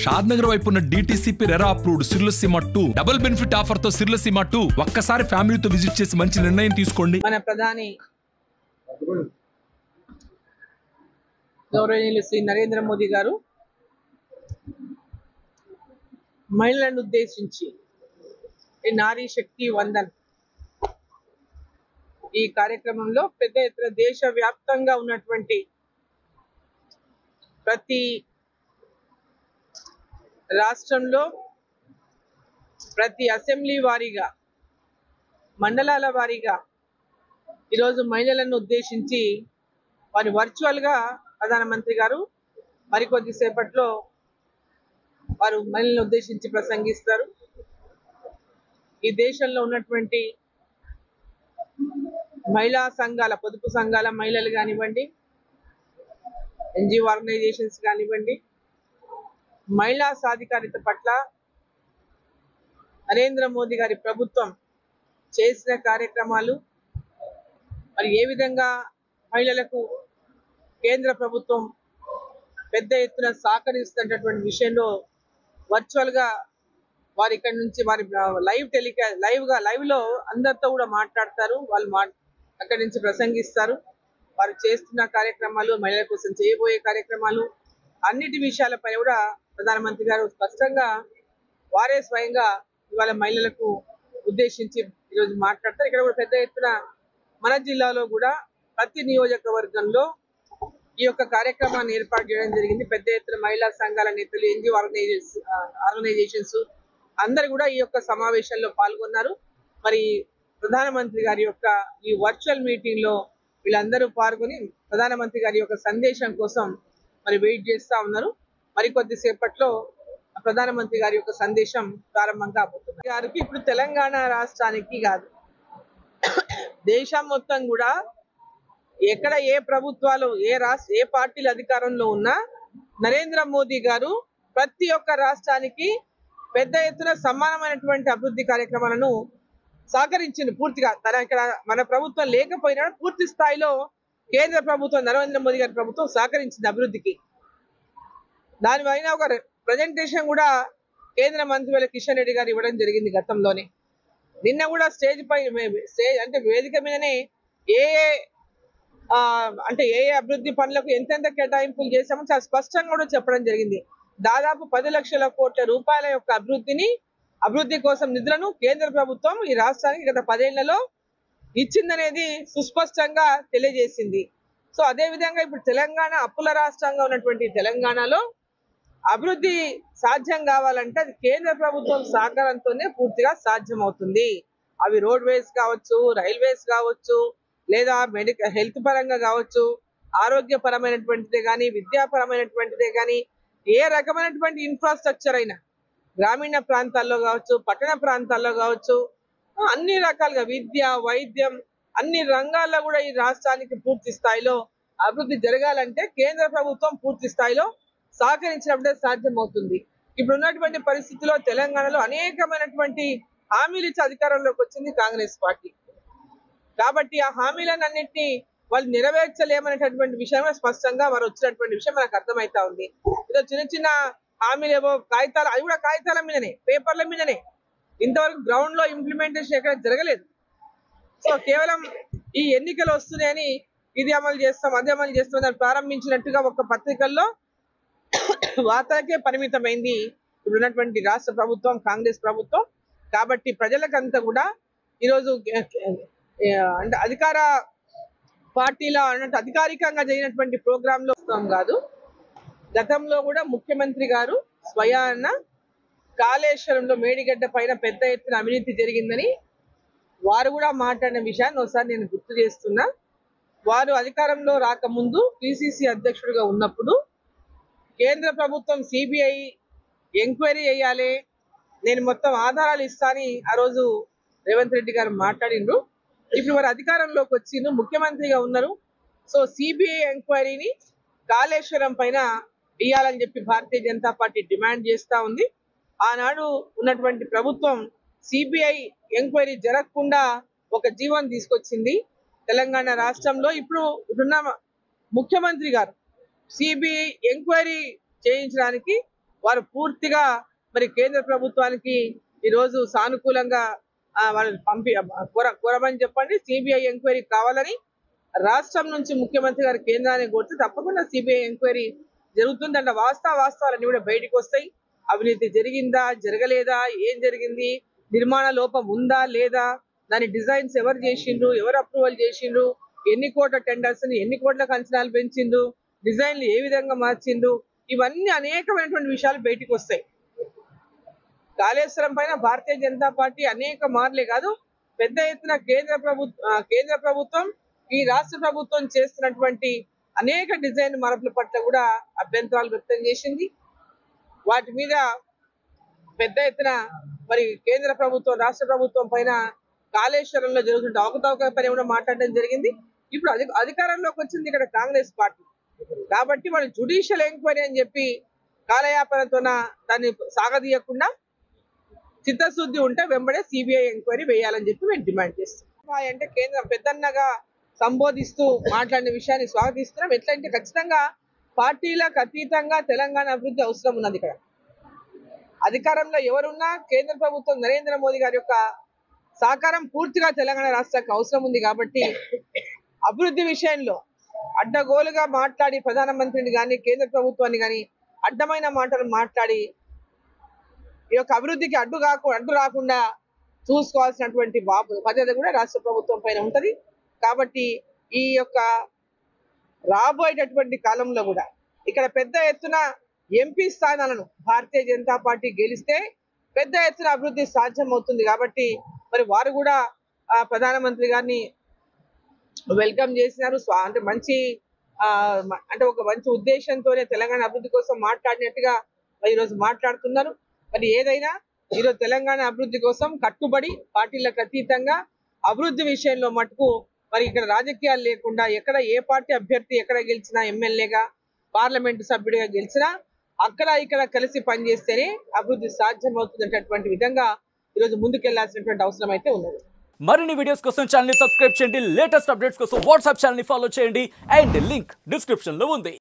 షాద్ నగర్ వైపు ఉన్న DTCP RERA approved Sirlaseema two double benefit offer తో సిర్లసీమ టూ ఒక్కసారి ఫ్యామిలీతో విజిట్ చేసి మంచి నిర్ణయం తీసుకోండి మన ప్రధాని గౌరవనీయులు శ్రీ నరేంద్ర మోదీ గారు మహిళలను ఉద్దేశించి ఈ నారీ శక్తి వందన్ ఈ కార్యక్రమంలో పెద్ద ఎత్తున దేశ వ్యాప్తంగా ఉన్నటువంటి ప్రతి రాష్ట్రంలో ప్రతి అసెంబ్లీ వారీగా మండలాల వారీగా ఈరోజు మహిళలను ఉద్దేశించి వారి వర్చువల్ గా ప్రధానమంత్రి గారు మరికొద్ది సేపట్లో వారు మహిళలను ఉద్దేశించి ప్రసంగిస్తారు ఈ దేశంలో ఉన్నటువంటి మహిళా సంఘాల పొదుపు సంఘాల మహిళలు కానివ్వండి ఎన్జిఓ ఆర్గనైజేషన్స్ కానివ్వండి మహిళా సాధికారిత పట్ల నరేంద్ర మోదీ గారి ప్రభుత్వం చేసిన కార్యక్రమాలు మరి ఏ విధంగా మహిళలకు కేంద్ర ప్రభుత్వం పెద్ద ఎత్తున సహకరిస్తున్నటువంటి విషయంలో వర్చువల్ గా వారి ఇక్కడ నుంచి వారి లైవ్ టెలికా లైవ్ గా లైవ్ లో అందరితో కూడా మాట్లాడతారు వాళ్ళు మా అక్కడి నుంచి ప్రసంగిస్తారు వారు చేస్తున్న కార్యక్రమాలు మహిళల కోసం చేయబోయే కార్యక్రమాలు అన్నిటి విషయాలపై కూడా ప్రధానమంత్రి గారు స్పష్టంగా వారే స్వయంగా ఇవాళ మహిళలకు ఉద్దేశించి ఈరోజు మాట్లాడతారు ఇక్కడ కూడా పెద్ద ఎత్తున మన జిల్లాలో కూడా ప్రతి నియోజకవర్గంలో ఈ యొక్క కార్యక్రమాన్ని ఏర్పాటు చేయడం జరిగింది పెద్ద ఎత్తున మహిళా సంఘాల నేతలు ఎన్జిఓ ఆర్గనైజేషన్స్ ఆర్గనైజేషన్స్ అందరు కూడా ఈ యొక్క సమావేశంలో పాల్గొన్నారు మరి ప్రధానమంత్రి గారి యొక్క ఈ వర్చువల్ మీటింగ్ లో వీళ్ళందరూ పాల్గొని ప్రధానమంత్రి గారి యొక్క సందేశం కోసం మరి వెయిట్ చేస్తా ఉన్నారు మరి కొద్దిసేపట్లో ప్రధానమంత్రి గారి యొక్క సందేశం ప్రారంభం కాబోతుంది గారికి ఇప్పుడు తెలంగాణ రాష్ట్రానికి కాదు దేశం మొత్తం కూడా ఎక్కడ ఏ ప్రభుత్వాలు ఏ రాష్ట్ర ఏ పార్టీలు అధికారంలో ఉన్నా నరేంద్ర మోదీ గారు ప్రతి ఒక్క రాష్ట్రానికి పెద్ద ఎత్తున సమానమైనటువంటి అభివృద్ధి కార్యక్రమాలను సహకరించింది పూర్తిగా తన ఇక్కడ మన ప్రభుత్వం లేకపోయినా పూర్తి స్థాయిలో కేంద్ర ప్రభుత్వం నరేంద్ర మోదీ గారి ప్రభుత్వం సహకరించింది అభివృద్ధికి దానిపైన ఒక ప్రజెంటేషన్ కూడా కేంద్ర మంత్రి కిషన్ రెడ్డి గారు ఇవ్వడం జరిగింది గతంలోనే నిన్న కూడా స్టేజ్ పై స్టేజ్ అంటే వేదిక మీదనే ఏ ఏ ఆ, అంటే ఏ ఏ అభివృద్ధి పనులకు ఎంతెంత కేటాయింపులు చేశామో చాలా స్పష్టంగా కూడా చెప్పడం జరిగింది దాదాపు పది లక్షల కోట్ల రూపాయల యొక్క అభివృద్ధిని అభివృద్ధి కోసం నిధులను కేంద్ర ప్రభుత్వం ఈ రాష్ట్రానికి గత పదేళ్లలో ఇచ్చిందనేది సుస్పష్టంగా తెలియజేసింది సో అదే విధంగా ఇప్పుడు తెలంగాణ అప్పుల రాష్ట్రంగా ఉన్నటువంటి తెలంగాణలో అభివృద్ధి సాధ్యం కావాలంటే అది కేంద్ర ప్రభుత్వం సహకారంతోనే పూర్తిగా సాధ్యం అవుతుంది అవి రోడ్ వేస్ కావచ్చు రైల్వేస్ కావచ్చు లేదా మెడికల్ హెల్త్ పరంగా కావచ్చు ఆరోగ్యపరమైనటువంటిదే కానీ విద్యాపరమైనటువంటిదే కానీ ఏ రకమైనటువంటి ఇన్ఫ్రాస్ట్రక్చర్ అయినా గ్రామీణ ప్రాంతాల్లో కావచ్చు పట్టణ ప్రాంతాల్లో కావచ్చు అన్ని రకాలుగా విద్య వైద్యం అన్ని రంగాల్లో కూడా ఈ రాష్ట్రానికి పూర్తి స్థాయిలో అభివృద్ధి జరగాలంటే కేంద్ర ప్రభుత్వం పూర్తి స్థాయిలో సహకరించినప్పుడే సాధ్యమవుతుంది ఇప్పుడు ఉన్నటువంటి పరిస్థితిలో తెలంగాణలో అనేకమైనటువంటి హామీలు ఇచ్చి అధికారంలోకి వచ్చింది కాంగ్రెస్ పార్టీ కాబట్టి ఆ హామీలన్నింటినీ వాళ్ళు నెరవేర్చలేమనేటటువంటి విషయమే స్పష్టంగా వారు వచ్చినటువంటి విషయం మనకు అర్థమైతా ఉంది ఏదో చిన్న చిన్న హామీలు ఏవో కాగితాలు అవి కూడా కాగితాల మీదనే పేపర్ల మీదనే ఇంతవరకు గ్రౌండ్ లో ఇంప్లిమెంటేషన్ ఎక్కడ జరగలేదు సో కేవలం ఈ ఎన్నికలు వస్తున్నాయని ఇది అమలు చేస్తాం అది అమలు చేస్తాం అని ప్రారంభించినట్టుగా ఒక పత్రికల్లో వార్తలకే పరిమితమైంది ఇప్పుడు ఉన్నటువంటి రాష్ట్ర ప్రభుత్వం కాంగ్రెస్ ప్రభుత్వం కాబట్టి ప్రజలకంతా కూడా ఈరోజు ఏ, అంటే అధికార పార్టీలో అన్నట్టు అధికారికంగా జరిగినటువంటి ప్రోగ్రామ్ లో వస్తాం కాదు గతంలో కూడా ముఖ్యమంత్రి గారు స్వయాన కాళేశ్వరంలో మేడిగడ్డ పైన పెద్ద ఎత్తున అవినీతి జరిగిందని వారు కూడా మాట్లాడిన విషయాన్ని ఒకసారి నేను గుర్తు చేస్తున్నా వారు అధికారంలో రాకముందు పిసిసి అధ్యక్షుడిగా ఉన్నప్పుడు కేంద్ర ప్రభుత్వం సిబిఐ ఎంక్వైరీ చేయాలి నేను మొత్తం ఆధారాలు ఇస్తానని ఆ రోజు రేవంత్ రెడ్డి గారు మాట్లాడిండ్రు ఇప్పుడు వారు అధికారంలోకి వచ్చిండ్రు ముఖ్యమంత్రిగా ఉన్నారు సో సిబిఐ ఎంక్వైరీని కాళేశ్వరం పైన ఇయ్యాలని చెప్పి భారతీయ జనతా పార్టీ డిమాండ్ చేస్తా ఉంది ఆనాడు ఉన్నటువంటి ప్రభుత్వం సిబిఐ ఎంక్వైరీ జరగకుండా ఒక జీవన్ తీసుకొచ్చింది తెలంగాణ రాష్ట్రంలో ఇప్పుడు ఇప్పుడున్న ముఖ్యమంత్రి గారు సిబిఐ ఎంక్వైరీ చేయించడానికి వారు పూర్తిగా మరి కేంద్ర ప్రభుత్వానికి ఈరోజు సానుకూలంగా ఆ, వాళ్ళని పంపి కోర కోరమని చెప్పండి సిబిఐ ఎంక్వైరీ కావాలని రాష్ట్రం నుంచి ముఖ్యమంత్రి గారు కేంద్రాన్ని కోరితే తప్పకుండా సిబిఐ ఎంక్వైరీ జరుగుతుందంట వాస్తవ వాస్తవాలన్నీ కూడా బయటికి వస్తాయి అవినీతి జరిగిందా జరగలేదా ఏం జరిగింది నిర్మాణ లోపం ఉందా లేదా దాని డిజైన్స్ ఎవరు చేసిండ్రు ఎవరు అప్రూవల్ చేసిండ్రు ఎన్ని కోట్ల టెండర్స్ ఎన్ని కోట్లకు అంచనాలు పెంచిండ్రు డిజైన్లు ఏ విధంగా మార్చిండ్రు ఇవన్నీ అనేకమైనటువంటి విషయాలు బయటికి వస్తాయి కాళేశ్వరం పైన భారతీయ జనతా పార్టీ అనేక మార్లే కాదు పెద్ద ఎత్తున కేంద్ర ప్రభుత్వం కేంద్ర ప్రభుత్వం ఈ రాష్ట్ర ప్రభుత్వం చేస్తున్నటువంటి అనేక డిజైన్ మార్పుల పట్ల కూడా అభ్యంతరాలు వ్యక్తం చేసింది వాటి మీద పెద్ద ఎత్తున మరి కేంద్ర ప్రభుత్వం రాష్ట్ర ప్రభుత్వం పైన కాళేశ్వరంలో జరుగుతున్న అవకతవక పని కూడా మాట్లాడడం జరిగింది ఇప్పుడు అధి అధికారంలోకి వచ్చింది ఇక్కడ కాంగ్రెస్ పార్టీ కాబట్టి వాళ్ళు జుడిషియల్ ఎంక్వైరీ అని చెప్పి కాలయాపనతోన దాన్ని సాగదీయకుండా చిత్తశుద్ధి ఉంటే వెంబడే సిబిఐ ఎంక్వైరీ వేయాలని చెప్పి మేము డిమాండ్ చేస్తాం వాయ్ అంటే కేంద్రం పెద్దన్నగా సంబోధిస్తూ మాట్లాడిన విషయాన్ని స్వాగతిస్తున్నాం ఎట్లా అంటే ఖచ్చితంగా పార్టీలకు అతీతంగా తెలంగాణ అభివృద్ధి అవసరం ఉన్నది ఇక్కడ అధికారంలో ఎవరున్నా కేంద్ర ప్రభుత్వం నరేంద్ర మోదీ గారి యొక్క సహకారం పూర్తిగా తెలంగాణ రాష్ట్రానికి అవసరం ఉంది కాబట్టి అభివృద్ధి విషయంలో అడ్డగోలుగా మాట్లాడి ప్రధానమంత్రిని కానీ కేంద్ర ప్రభుత్వాన్ని కానీ అడ్డమైన మాటలు మాట్లాడి ఈ యొక్క అభివృద్ధికి అడ్డు కాకు అడ్డు రాకుండా చూసుకోవాల్సినటువంటి బాబు బాధ్యత కూడా రాష్ట్ర ప్రభుత్వం పైన ఉంటది కాబట్టి ఈ యొక్క రాబోయేటటువంటి కాలంలో కూడా ఇక్కడ పెద్ద ఎత్తున ఎంపీ స్థానాలను భారతీయ జనతా పార్టీ గెలిస్తే పెద్ద ఎత్తున అభివృద్ధి సాధ్యం అవుతుంది కాబట్టి మరి వారు కూడా ఆ, ప్రధానమంత్రి గారిని వెల్కమ్ చేసినారు స్వా- అంటే మంచి ఆ, మ- అంటే ఒక మంచి ఉద్దేశంతోనే తెలంగాణ అభివృద్ధి కోసం మాట్లాడినట్టుగా మరి ఈరోజు మాట్లాడుతున్నారు మరి ఏదైనా ఈరోజు తెలంగాణ అభివృద్ధి కోసం కట్టుబడి పార్టీలకు అతీతంగా అభివృద్ధి విషయంలో మటుకు మరి ఇక్కడ రాజకీయాలు లేకుండా ఎక్కడ ఏ పార్టీ అభ్యర్థి ఎక్కడ గెలిచినా ఎమ్మెల్యేగా పార్లమెంటు సభ్యుడిగా గెలిచినా అక్కడ ఇక్కడ కలిసి పనిచేస్తేనే అభివృద్ధి సాధ్యమవుతున్నటువంటి విధంగా ఈరోజు ముందుకెళ్లాల్సినటువంటి అవసరం అయితే ఉన్నది మరిన్ని వీడియోస్ కోసం ఛానల్ ని సబ్స్క్రైబ్ చేయండి లేటెస్ట్ అప్డేట్స్ కోసం వాట్సాప్ ఛానల్ ని ఫాలో చేయండి అండ్ లింక్ డిస్క్రిప్షన్ లో ఉంది